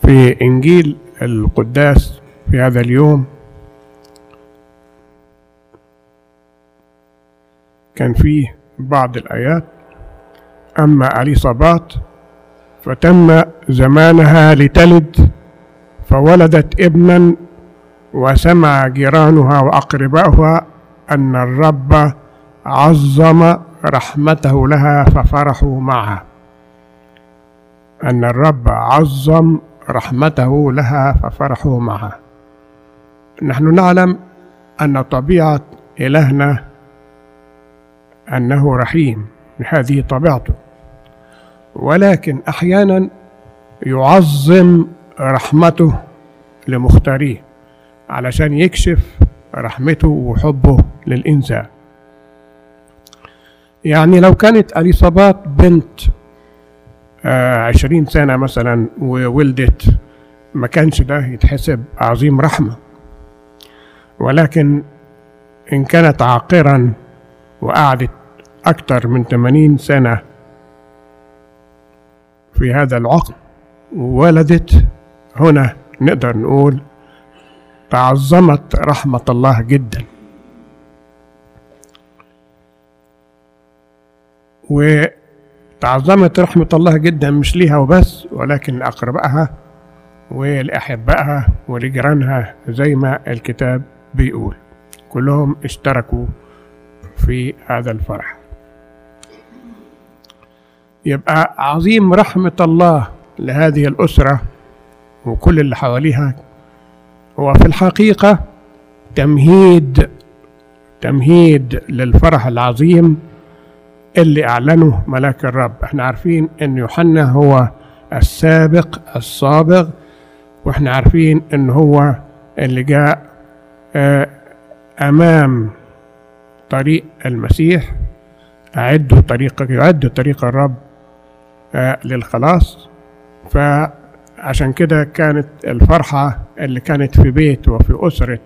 في إنجيل القداس في هذا اليوم كان فيه بعض الآيات أما أليصابات فتم زمانها لتلد فولدت ابنا وسمع جيرانها وأقرباؤها أن الرب عظم رحمته لها ففرحوا معها أن الرب عظم رحمته لها ففرحوا معها نحن نعلم أن طبيعة إلهنا أنه رحيم هذه طبيعته ولكن أحيانا يعظم رحمته لمختاريه علشان يكشف رحمته وحبه للإنسان يعني لو كانت أليصابات بنت عشرين سنة مثلا وولدت ما كانش ده يتحسب عظيم رحمة ولكن إن كانت عاقرا وقعدت أكثر من 80 سنة في هذا العقل وولدت هنا نقدر نقول تعظمت رحمة الله جدا وتعظمت رحمة الله جدا مش ليها وبس ولكن لأقربائها ولأحبائها ولجيرانها زي ما الكتاب بيقول كلهم اشتركوا في هذا الفرح يبقى عظيم رحمة الله لهذه الأسرة وكل اللي حواليها هو في الحقيقة تمهيد تمهيد للفرح العظيم اللي أعلنه ملاك الرب احنا عارفين أن يوحنا هو السابق السابق واحنا عارفين أن هو اللي جاء أمام طريق المسيح أعدوا طريقك يعد طريق الرب للخلاص فعشان كده كانت الفرحة اللي كانت في بيت وفي أسرة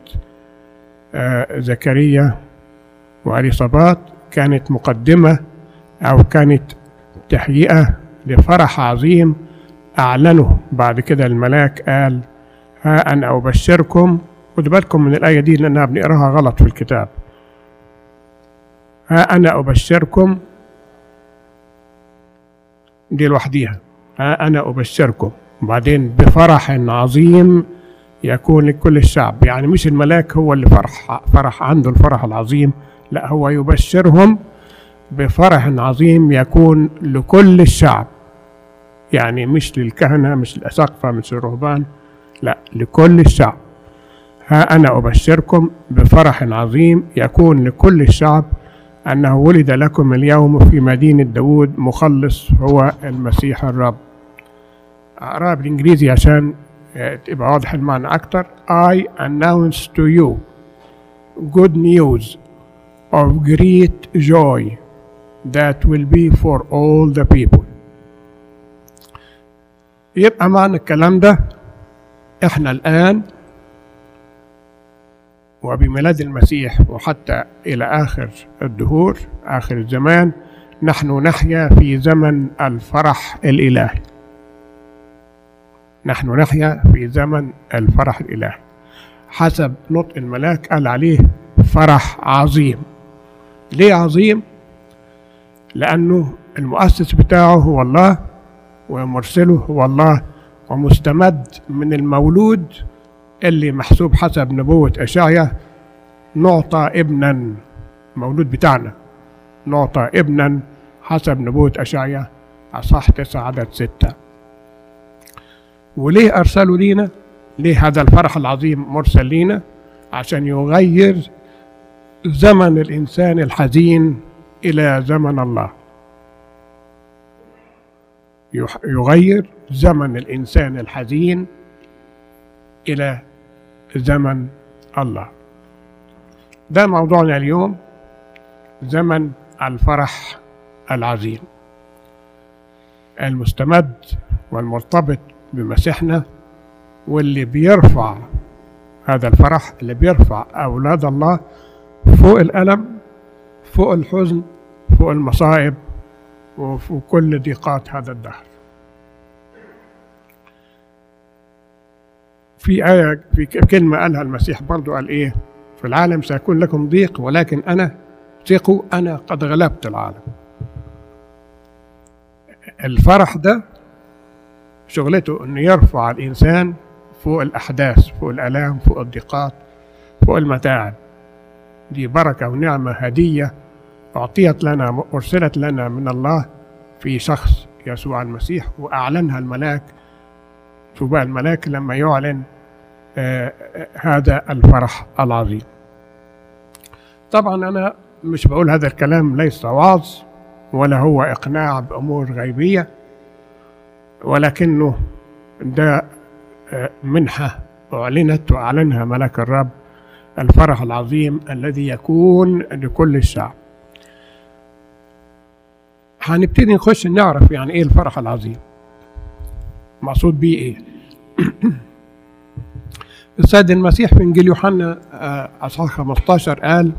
زكريا وأليصابات كانت مقدمة أو كانت تهيئة لفرح عظيم أعلنه بعد كده الملاك قال ها أنا أبشركم خدوا بالكم من الآية دي لأنها بنقراها غلط في الكتاب ها أنا أبشركم دي لوحديها ها أنا أبشركم وبعدين بفرح عظيم يكون لكل الشعب يعني مش الملاك هو اللي فرح فرح عنده الفرح العظيم لا هو يبشرهم بفرح عظيم يكون لكل الشعب يعني مش للكهنة مش للأساقفة مش للرهبان لا لكل الشعب ها أنا أبشركم بفرح عظيم يكون لكل الشعب أنه ولد لكم اليوم في مدينة داود مخلص هو المسيح الرب أقرأها بالإنجليزي عشان تبقى واضح المعنى أكتر I announce to you good news of great joy that will be for all the people يبقى معنى الكلام ده احنا الآن وبميلاد المسيح وحتى إلى آخر الدهور آخر الزمان نحن نحيا في زمن الفرح الإلهي نحن نحيا في زمن الفرح الإلهي حسب نطق الملاك قال عليه فرح عظيم ليه عظيم؟ لأنه المؤسس بتاعه هو الله ومرسله هو الله ومستمد من المولود اللي محسوب حسب نبوة أشعيا نعطى ابنا مولود بتاعنا نعطى ابنا حسب نبوة أشعيا أصح تسعة عدد ستة وليه أرسلوا لينا ليه هذا الفرح العظيم مرسل لينا عشان يغير زمن الإنسان الحزين إلى زمن الله يغير زمن الإنسان الحزين إلى زمن الله ده موضوعنا اليوم زمن الفرح العظيم المستمد والمرتبط بمسيحنا واللي بيرفع هذا الفرح اللي بيرفع أولاد الله فوق الألم فوق الحزن فوق المصائب وفوق كل ضيقات هذا الدهر في آية في ك- كلمة قالها المسيح برضو قال إيه في العالم سيكون لكم ضيق ولكن أنا ثقوا أنا قد غلبت العالم الفرح ده شغلته انه يرفع الانسان فوق الاحداث فوق الالام فوق الضيقات فوق المتاعب دي بركه ونعمه هديه اعطيت لنا ارسلت لنا من الله في شخص يسوع المسيح واعلنها الملاك شوف بقى الملاك لما يعلن آه، آه، هذا الفرح العظيم طبعا انا مش بقول هذا الكلام ليس وعظ ولا هو اقناع بامور غيبيه ولكنه ده آه، منحة أعلنت وأعلنها ملاك الرب الفرح العظيم الذي يكون لكل الشعب هنبتدي نخش نعرف يعني ايه الفرح العظيم مقصود بيه ايه السيد المسيح في انجيل يوحنا آه، اصحاح 15 قال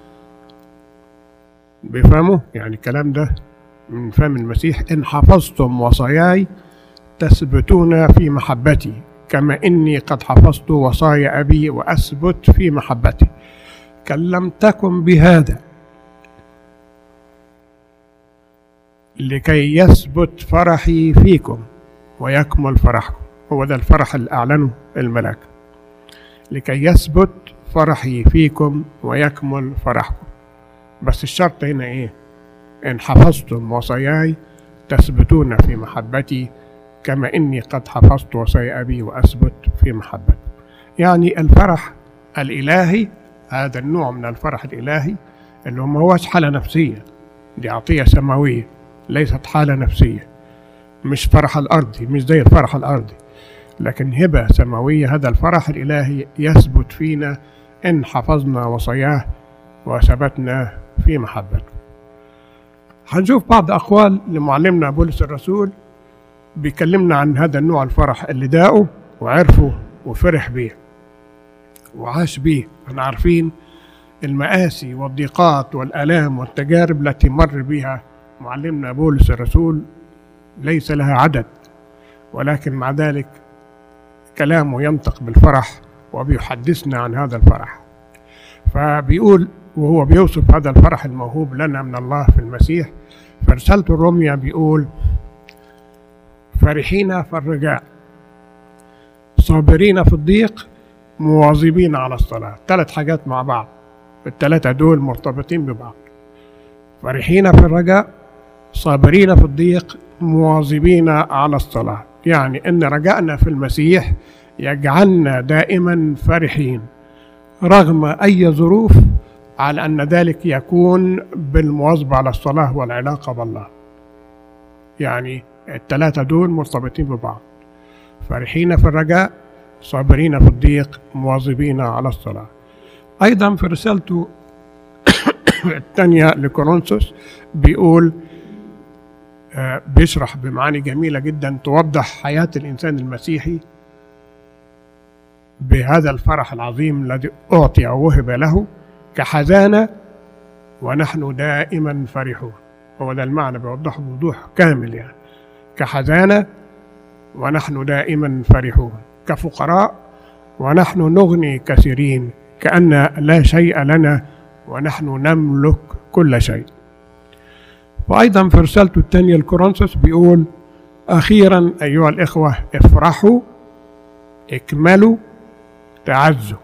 بفهمه يعني الكلام ده من فم المسيح ان حفظتم وصاياي تثبتون في محبتي كما اني قد حفظت وصايا ابي واثبت في محبتي كلمتكم بهذا لكي يثبت فرحي فيكم ويكمل فرحكم هو ده الفرح اللي اعلنه الملاك لكي يثبت فرحي فيكم ويكمل فرحكم بس الشرط هنا ايه ان حفظتم وصاياي تثبتون في محبتي كما اني قد حفظت وصايا ابي واثبت في محبتي يعني الفرح الالهي هذا النوع من الفرح الالهي اللي هو ما هوش حاله نفسيه دي عطيه سماويه ليست حاله نفسيه مش فرح الارضي مش زي الفرح الارضي لكن هبه سماويه هذا الفرح الالهي يثبت فينا ان حفظنا وصاياه وثبتنا في محبته هنشوف بعض اقوال لمعلمنا بولس الرسول بيكلمنا عن هذا النوع الفرح اللي داقه وعرفه وفرح بيه وعاش بيه احنا عارفين المآسي والضيقات والآلام والتجارب التي مر بها معلمنا بولس الرسول ليس لها عدد ولكن مع ذلك كلامه ينطق بالفرح وبيحدثنا عن هذا الفرح فبيقول وهو بيوصف هذا الفرح الموهوب لنا من الله في المسيح في رسالته الرومية بيقول فرحين في الرجاء صابرين في الضيق مواظبين على الصلاة ثلاث حاجات مع بعض الثلاثة دول مرتبطين ببعض فرحين في الرجاء صابرين في الضيق مواظبين على الصلاة يعني إن رجائنا في المسيح يجعلنا دائما فرحين رغم أي ظروف على أن ذلك يكون بالمواظبة على الصلاة والعلاقة بالله يعني الثلاثة دول مرتبطين ببعض فرحين في الرجاء صابرين في الضيق مواظبين على الصلاة أيضا في رسالته الثانية لكورنثوس بيقول آه، بيشرح بمعاني جميلة جدا توضح حياة الإنسان المسيحي بهذا الفرح العظيم الذي أعطي أو وهب له كحزانة ونحن دائما فرحون هو ده المعنى بيوضحه بوضوح كامل يعني كحزانة ونحن دائما فرحون كفقراء ونحن نغني كثيرين كأن لا شيء لنا ونحن نملك كل شيء وأيضا في رسالته الثانية لكورنثوس بيقول أخيرا أيها الإخوة افرحوا اكملوا تعزوا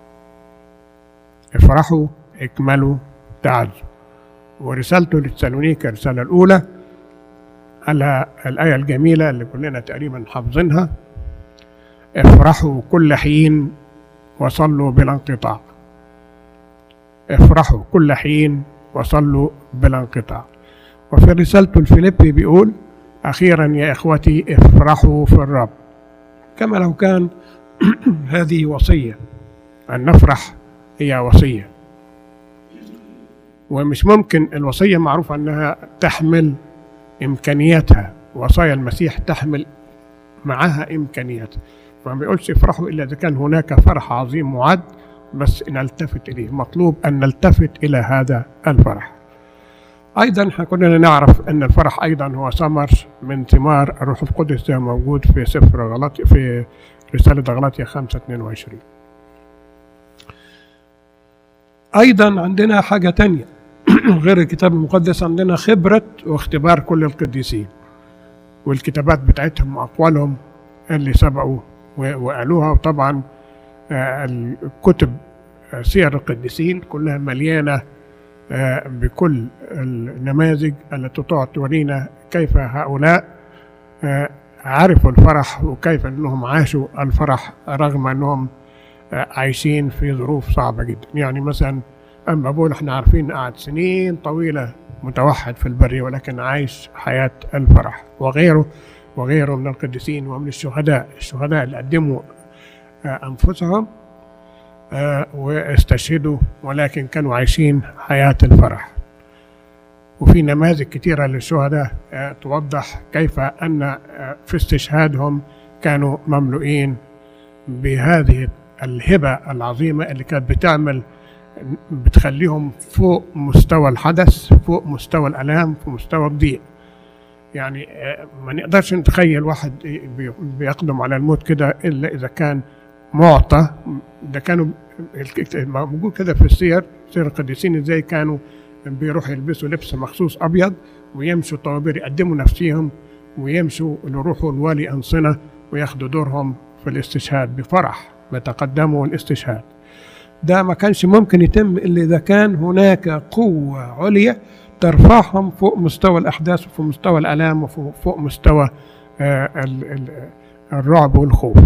افرحوا اكملوا تعزوا ورسالته للتسالونيكا الرسالة الأولى على الآية الجميلة اللي كلنا تقريبا حافظينها افرحوا كل حين وصلوا بلا انقطاع افرحوا كل حين وصلوا بلا انقطاع وفي رسالته الفيليبي بيقول أخيرا يا إخوتي افرحوا في الرب كما لو كان هذه وصية أن نفرح هي وصية ومش ممكن الوصية معروفة أنها تحمل إمكانياتها وصايا المسيح تحمل معها إمكانيات فما بيقولش افرحوا إلا إذا كان هناك فرح عظيم معد بس نلتفت إليه مطلوب أن نلتفت إلى هذا الفرح أيضا احنا كلنا نعرف أن الفرح أيضا هو ثمر من ثمار الروح القدس ده موجود في سفر غلط في رسالة غلاطيا 5 22 أيضا عندنا حاجة تانية غير الكتاب المقدس عندنا خبرة واختبار كل القديسين والكتابات بتاعتهم وأقوالهم اللي سبقوا وقالوها وطبعا آه، الكتب آه، سير القديسين كلها مليانة آه، بكل النماذج التي تورينا كيف هؤلاء عرفوا الفرح وكيف انهم عاشوا الفرح رغم انهم عايشين في ظروف صعبه جدا يعني مثلا اما بقول احنا عارفين قعد سنين طويله متوحد في البرية ولكن عايش حياة الفرح وغيره وغيره من القديسين ومن الشهداء الشهداء اللي قدموا أنفسهم واستشهدوا ولكن كانوا عايشين حياة الفرح وفي نماذج كثيرة للشهداء توضح كيف أن في استشهادهم كانوا مملوئين بهذه الهبة العظيمة اللي كانت بتعمل بتخليهم فوق مستوى الحدث فوق مستوى الآلام في مستوى الضيق يعني ما نقدرش نتخيل واحد بيقدم على الموت كده إلا إذا كان معطى ده كانوا موجود كده في السير سير القديسين ازاي كانوا بيروحوا يلبسوا لبس مخصوص ابيض ويمشوا طوابير يقدموا نفسيهم ويمشوا يروحوا الوالي انصنه وياخدوا دورهم في الاستشهاد بفرح بيتقدموا الاستشهاد ده ما كانش ممكن يتم الا اذا كان هناك قوه عليا ترفعهم فوق مستوى الاحداث وفوق مستوى الالام وفوق مستوى الرعب والخوف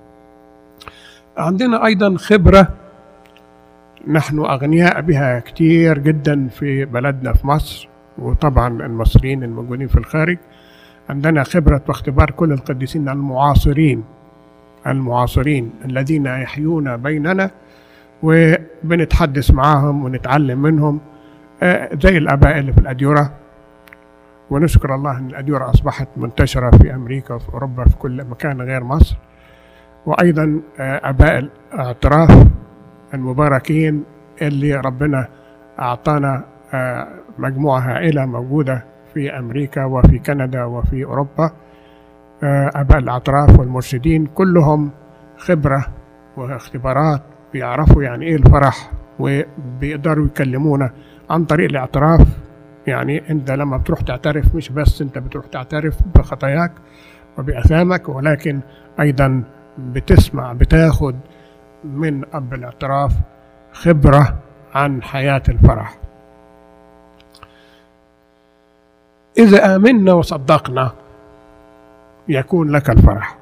عندنا أيضا خبرة نحن أغنياء بها كتير جدا في بلدنا في مصر وطبعا المصريين الموجودين في الخارج عندنا خبرة واختبار كل القديسين المعاصرين المعاصرين الذين يحيون بيننا وبنتحدث معاهم ونتعلم منهم آه، زي الآباء اللي في الأديرة ونشكر الله أن الأديرة أصبحت منتشرة في أمريكا وفي أوروبا في كل مكان غير مصر وأيضا آه، أباء الاعتراف المباركين اللي ربنا أعطانا آه، مجموعة هائلة موجودة في أمريكا وفي كندا وفي أوروبا آه، أباء الاعتراف والمرشدين كلهم خبرة واختبارات بيعرفوا يعني إيه الفرح وبيقدروا يكلمونا عن طريق الاعتراف يعني أنت لما بتروح تعترف مش بس أنت بتروح تعترف بخطاياك وبأثامك ولكن أيضا بتسمع بتاخد من أب الاعتراف خبرة عن حياة الفرح إذا آمنا وصدقنا يكون لك الفرح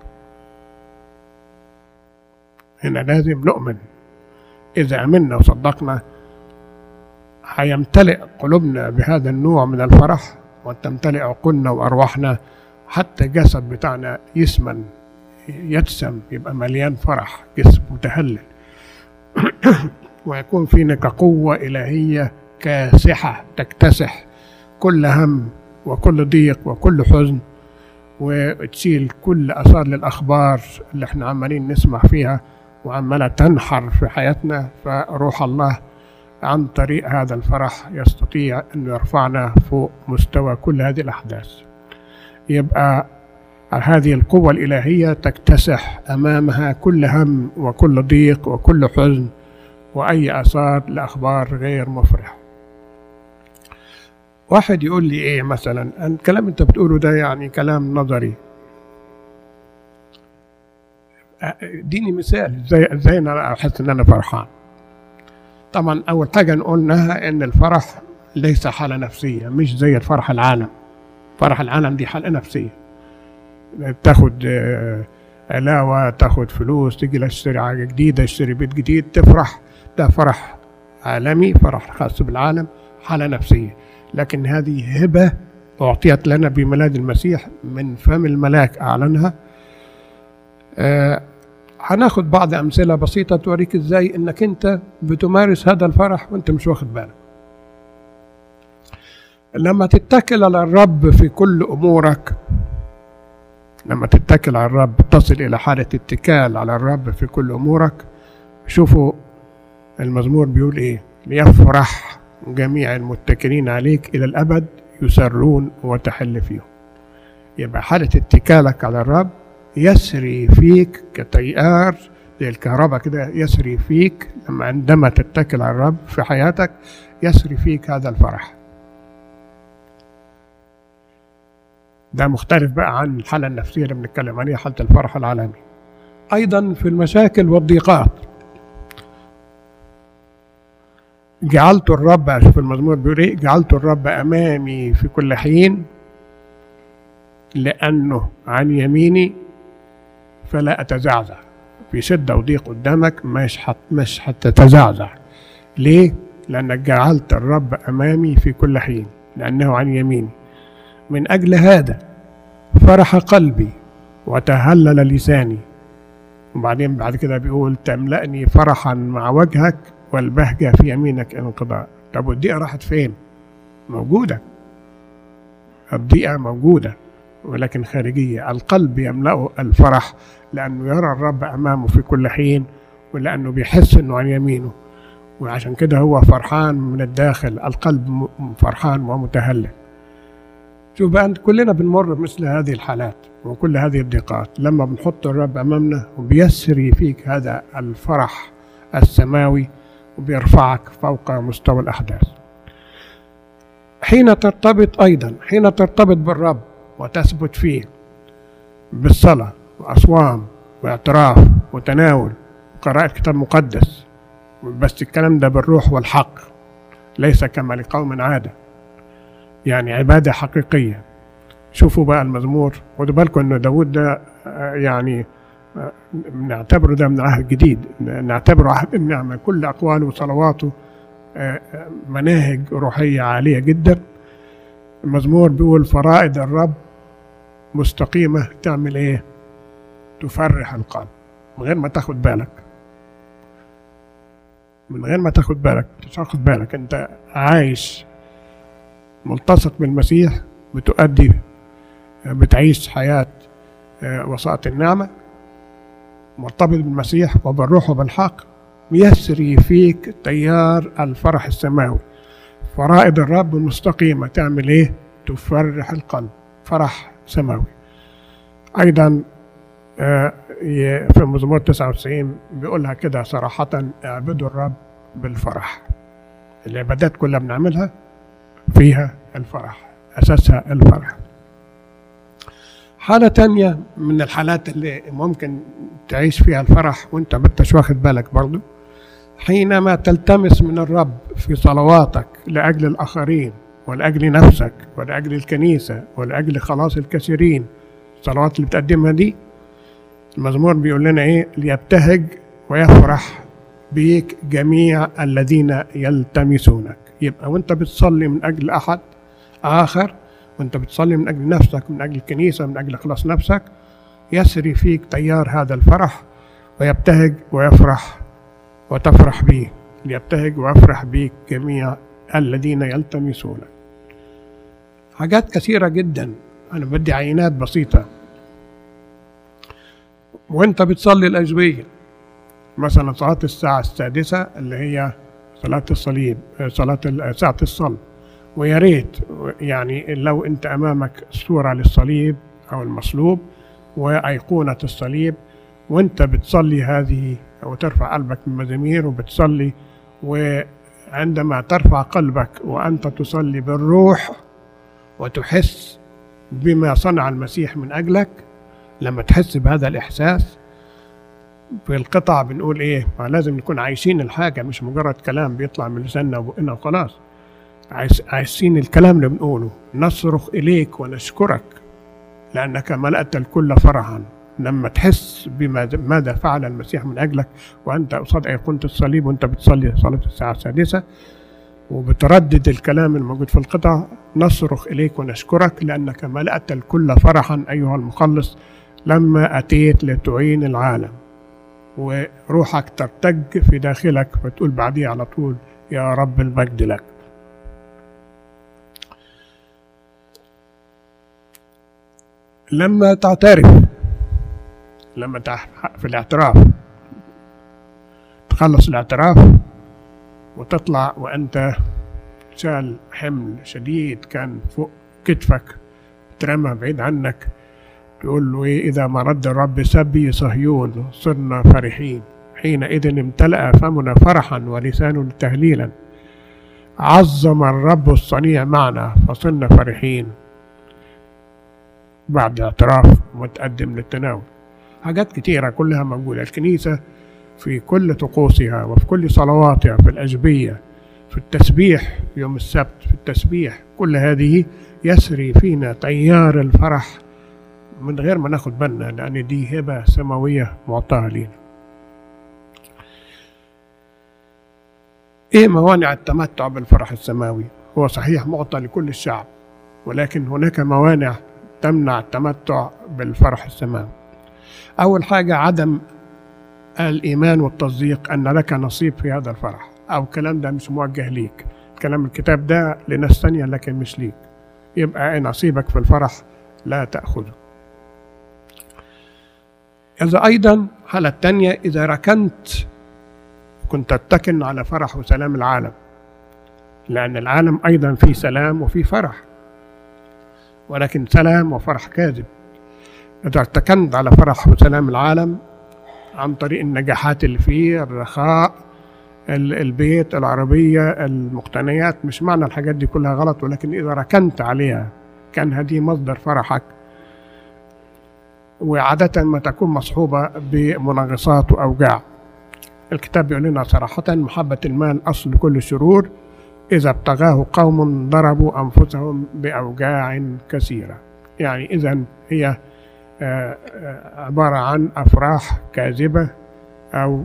هنا لازم نؤمن إذا آمنا وصدقنا هيمتلئ قلوبنا بهذا النوع من الفرح وتمتلئ عقولنا وأرواحنا حتى الجسد بتاعنا يسمن يدسم يبقى مليان فرح جسم متهلل ويكون فينا كقوة إلهية كاسحة تكتسح كل هم وكل ضيق وكل حزن وتشيل كل أثار للأخبار اللي احنا عمالين نسمع فيها وعمالة تنحر في حياتنا فروح الله عن طريق هذا الفرح يستطيع أن يرفعنا فوق مستوى كل هذه الأحداث يبقى هذه القوة الإلهية تكتسح أمامها كل هم وكل ضيق وكل حزن وأي آثار لأخبار غير مفرحة واحد يقول لي إيه مثلا الكلام أنت بتقوله ده يعني كلام نظري اديني مثال ازاي ازاي انا احس ان انا فرحان طبعا اول حاجه نقولناها ان الفرح ليس حاله نفسيه مش زي الفرح العالم فرح العالم دي حاله نفسيه تاخد آه، علاوة تاخد فلوس تجي تشتري حاجة جديدة تشتري بيت جديد تفرح ده فرح عالمي فرح خاص بالعالم حالة نفسية لكن هذه هبة أعطيت لنا بميلاد المسيح من فم الملاك أعلنها آه هناخد بعض أمثلة بسيطة توريك إزاي إنك أنت بتمارس هذا الفرح وأنت مش واخد بالك لما تتكل على الرب في كل أمورك لما تتكل على الرب تصل إلى حالة اتكال على الرب في كل أمورك شوفوا المزمور بيقول إيه ليفرح جميع المتكلين عليك إلى الأبد يسرون وتحل فيهم يبقى حالة اتكالك على الرب يسري فيك كتيار زي الكهرباء كده يسري فيك لما عندما تتكل على الرب في حياتك يسري فيك هذا الفرح ده مختلف بقى عن الحالة النفسية اللي بنتكلم عليها حالة الفرح العالمي أيضا في المشاكل والضيقات جعلت الرب شوف المزمور بيقول ايه جعلت الرب امامي في كل حين لانه عن يميني فلا اتزعزع في شده وضيق قدامك مش حت مش هتتزعزع ليه لانك جعلت الرب امامي في كل حين لانه عن يميني من اجل هذا فرح قلبي وتهلل لساني وبعدين بعد كده بيقول تملأني فرحا مع وجهك والبهجة في يمينك انقضاء طب والضيقة راحت فين موجودة الضيقة موجودة ولكن خارجية القلب يملأه الفرح لأنه يرى الرب أمامه في كل حين ولأنه بيحس أنه عن يمينه وعشان كده هو فرحان من الداخل القلب فرحان ومتهلل شوف بقى كلنا بنمر بمثل هذه الحالات وكل هذه الضيقات لما بنحط الرب أمامنا وبيسري فيك هذا الفرح السماوي وبيرفعك فوق مستوى الأحداث حين ترتبط أيضا حين ترتبط بالرب وتثبت فيه بالصلاة وأصوام واعتراف وتناول وقراءة كتاب مقدس بس الكلام ده بالروح والحق ليس كما لقوم عادة يعني عبادة حقيقية شوفوا بقى المزمور خدوا بالكم انه داود ده يعني نعتبره ده من عهد جديد نعتبره عهد النعمة كل أقواله وصلواته مناهج روحية عالية جدا المزمور بيقول فرائض الرب مستقيمة تعمل ايه تفرح القلب من غير ما تاخد بالك من غير ما تاخد بالك مش تاخد بالك انت عايش ملتصق بالمسيح بتؤدي بتعيش حياة وساطة النعمة مرتبط بالمسيح وبالروح وبالحق يسري فيك تيار الفرح السماوي فرائض الرب المستقيمة تعمل ايه تفرح القلب فرح سماوي أيضا في مزمور 99 بيقولها كده صراحة اعبدوا الرب بالفرح العبادات كلها بنعملها فيها الفرح أساسها الفرح حالة تانية من الحالات اللي ممكن تعيش فيها الفرح وانت مش واخد بالك برضو حينما تلتمس من الرب في صلواتك لأجل الآخرين ولأجل نفسك ولأجل الكنيسة ولأجل خلاص الكثيرين الصلوات اللي بتقدمها دي المزمور بيقول لنا ايه ليبتهج ويفرح بيك جميع الذين يلتمسونك يبقى وانت بتصلي من اجل احد اخر وانت بتصلي من اجل نفسك من اجل الكنيسه من اجل خلاص نفسك يسري فيك تيار هذا الفرح ويبتهج ويفرح وتفرح به ليبتهج ويفرح بيك جميع الذين يلتمسونك حاجات كثيرة جدا أنا بدي عينات بسيطة وأنت بتصلي الأجبية مثلا صلاة الساعة السادسة اللي هي صلاة الصليب صلاة ساعة الصلب ويا ريت يعني لو أنت أمامك صورة للصليب أو المصلوب وأيقونة الصليب وأنت بتصلي هذه أو ترفع قلبك من مزامير وبتصلي وعندما ترفع قلبك وأنت تصلي بالروح وتحس بما صنع المسيح من أجلك لما تحس بهذا الإحساس في القطع بنقول إيه ما لازم نكون عايشين الحاجة مش مجرد كلام بيطلع من لساننا وبقنا وخلاص عايشين الكلام اللي بنقوله نصرخ إليك ونشكرك لأنك ملأت الكل فرحا لما تحس بماذا فعل المسيح من أجلك وأنت قصاد أيقونة الصليب وأنت بتصلي صلاة الساعة السادسة وبتردد الكلام الموجود في القطع نصرخ إليك ونشكرك لأنك ملأت الكل فرحا أيها المخلص لما أتيت لتعين العالم وروحك ترتج في داخلك فتقول بعديه على طول يا رب المجد لك لما تعترف لما في الاعتراف تخلص الاعتراف وتطلع وانت شال حمل شديد كان فوق كتفك ترمى بعيد عنك تقول له إيه إذا ما رد الرب سبي صهيون صرنا فرحين حينئذ امتلأ فمنا فرحا ولسان تهليلا عظم الرب الصنيع معنا فصرنا فرحين بعد اعتراف متقدم للتناول حاجات كتيرة كلها موجودة الكنيسة في كل طقوسها وفي كل صلواتها في الأجبية في التسبيح يوم السبت في التسبيح كل هذه يسري فينا تيار الفرح من غير ما ناخد بالنا لأن دي هبة سماوية معطاة لينا ايه موانع التمتع بالفرح السماوي هو صحيح معطى لكل الشعب ولكن هناك موانع تمنع التمتع بالفرح السماوي اول حاجه عدم الايمان والتصديق ان لك نصيب في هذا الفرح او الكلام ده مش موجه ليك كلام الكتاب ده لناس تانية لكن مش ليك يبقى نصيبك في الفرح لا تأخذه إذا أيضا حالة تانية إذا ركنت كنت تتكن على فرح وسلام العالم لأن العالم أيضا فيه سلام وفيه فرح ولكن سلام وفرح كاذب إذا ارتكنت على فرح وسلام العالم عن طريق النجاحات اللي فيه الرخاء البيت العربية المقتنيات مش معنى الحاجات دي كلها غلط ولكن إذا ركنت عليها كان هذه مصدر فرحك وعادة ما تكون مصحوبة بمنغصات وأوجاع الكتاب بيقول لنا صراحة محبة المال أصل كل الشرور إذا ابتغاه قوم ضربوا أنفسهم بأوجاع كثيرة يعني إذا هي عبارة عن أفراح كاذبة أو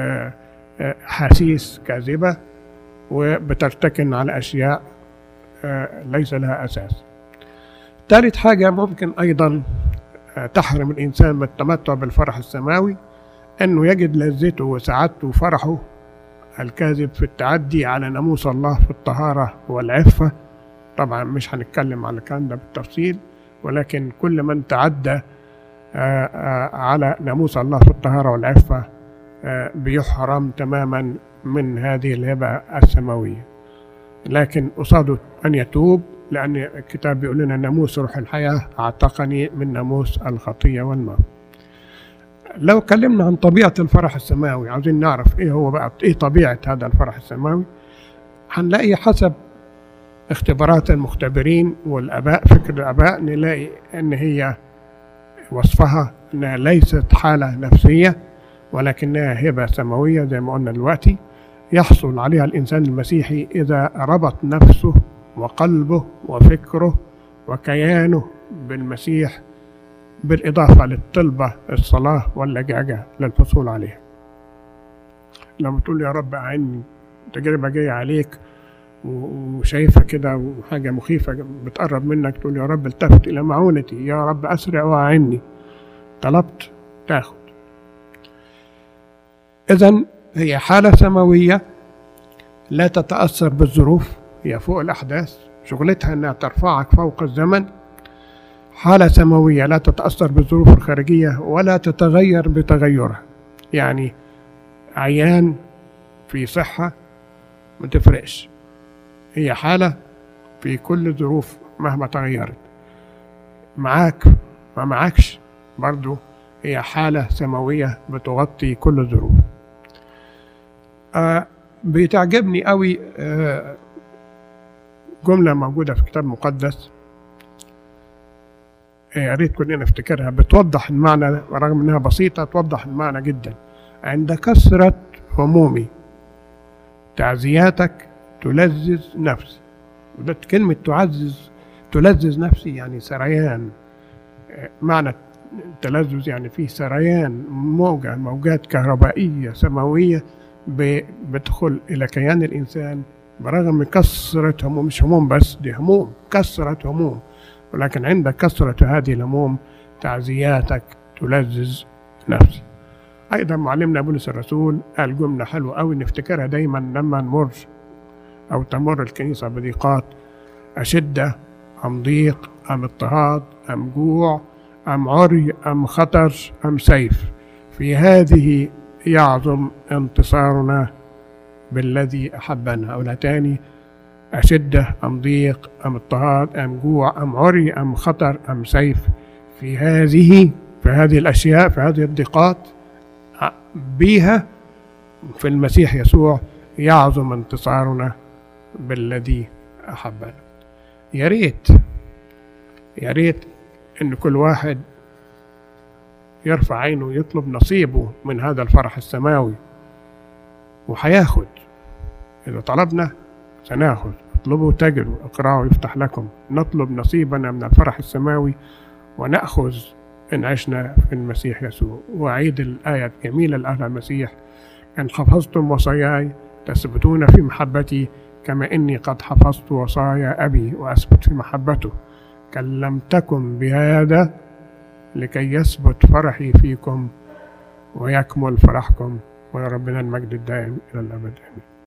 حاسيس كاذبة وبترتكن على أشياء ليس لها أساس ثالث حاجة ممكن أيضا تحرم الإنسان من التمتع بالفرح السماوي أنه يجد لذته وسعادته وفرحه الكاذب في التعدي على ناموس الله في الطهارة والعفة طبعا مش هنتكلم على الكلام ده بالتفصيل ولكن كل من تعدى على ناموس الله في الطهارة والعفة بيحرم تماما من هذه الهبة السماوية لكن قصاده أن يتوب لأن الكتاب بيقول لنا ناموس روح الحياة أعتقني من ناموس الخطية والموت لو اتكلمنا عن طبيعة الفرح السماوي عاوزين نعرف ايه هو بقى ايه طبيعة هذا الفرح السماوي هنلاقي حسب اختبارات المختبرين والاباء فكر الاباء نلاقي ان هي وصفها انها ليست حالة نفسية ولكنها هبة سماوية زي ما قلنا دلوقتي يحصل عليها الانسان المسيحي اذا ربط نفسه وقلبه وفكره وكيانه بالمسيح بالإضافة للطلبة الصلاة واللجاجة للحصول عليها لما تقول يا رب أعني تجربة جاية عليك وشايفها كده وحاجة مخيفة بتقرب منك تقول يا رب التفت إلى معونتي يا رب أسرع وأعني طلبت تاخد إذا هي حالة سماوية لا تتأثر بالظروف هي فوق الأحداث شغلتها إنها ترفعك فوق الزمن حالة سماوية لا تتأثر بالظروف الخارجية ولا تتغير بتغيرها يعني عيان في صحة ما تفرقش هي حالة في كل الظروف مهما تغيرت معاك ما معاكش برضو هي حالة سماوية بتغطي كل الظروف آه بتعجبني قوي آه جملة موجودة في الكتاب المقدس يا ريت كلنا نفتكرها بتوضح المعنى رغم انها بسيطه توضح المعنى جدا عند كثره همومي تعزياتك تلذذ نفسي وده كلمة تعزز تلذذ نفسي يعني سريان معنى التلذذ يعني فيه سريان موجة موجات كهربائية سماوية بتدخل إلى كيان الإنسان برغم من كثرة هموم مش هموم بس دي هموم كثرة هموم ولكن عند كثرة هذه الهموم تعزياتك تلذذ نفسي أيضا معلمنا بولس الرسول قال جملة حلوة أوي نفتكرها دايما لما نمر أو تمر الكنيسة بضيقات أشدة أم ضيق أم اضطهاد أم جوع أم عري أم خطر أم سيف في هذه يعظم انتصارنا بالذي أحبنا أو تاني أشدة أم ضيق أم اضطهاد أم جوع أم عري أم خطر أم سيف في هذه في هذه الأشياء في هذه الضيقات ع- بيها في المسيح يسوع يعظم انتصارنا بالذي أحبنا يا ريت يا ريت إن كل واحد يرفع عينه ويطلب نصيبه من هذا الفرح السماوي وهياخد إذا طلبنا سناخذ اطلبوا تجدوا اقرأوا يفتح لكم نطلب نصيبنا من الفرح السماوي ونأخذ إن عشنا في المسيح يسوع وأعيد الآية الجميلة لأهل المسيح إن حفظتم وصاياي تثبتون في محبتي كما إني قد حفظت وصايا أبي وأثبت في محبته كلمتكم بهذا لكي يثبت فرحي فيكم ويكمل فرحكم ولربنا المجد الدائم إلى الأبد آمين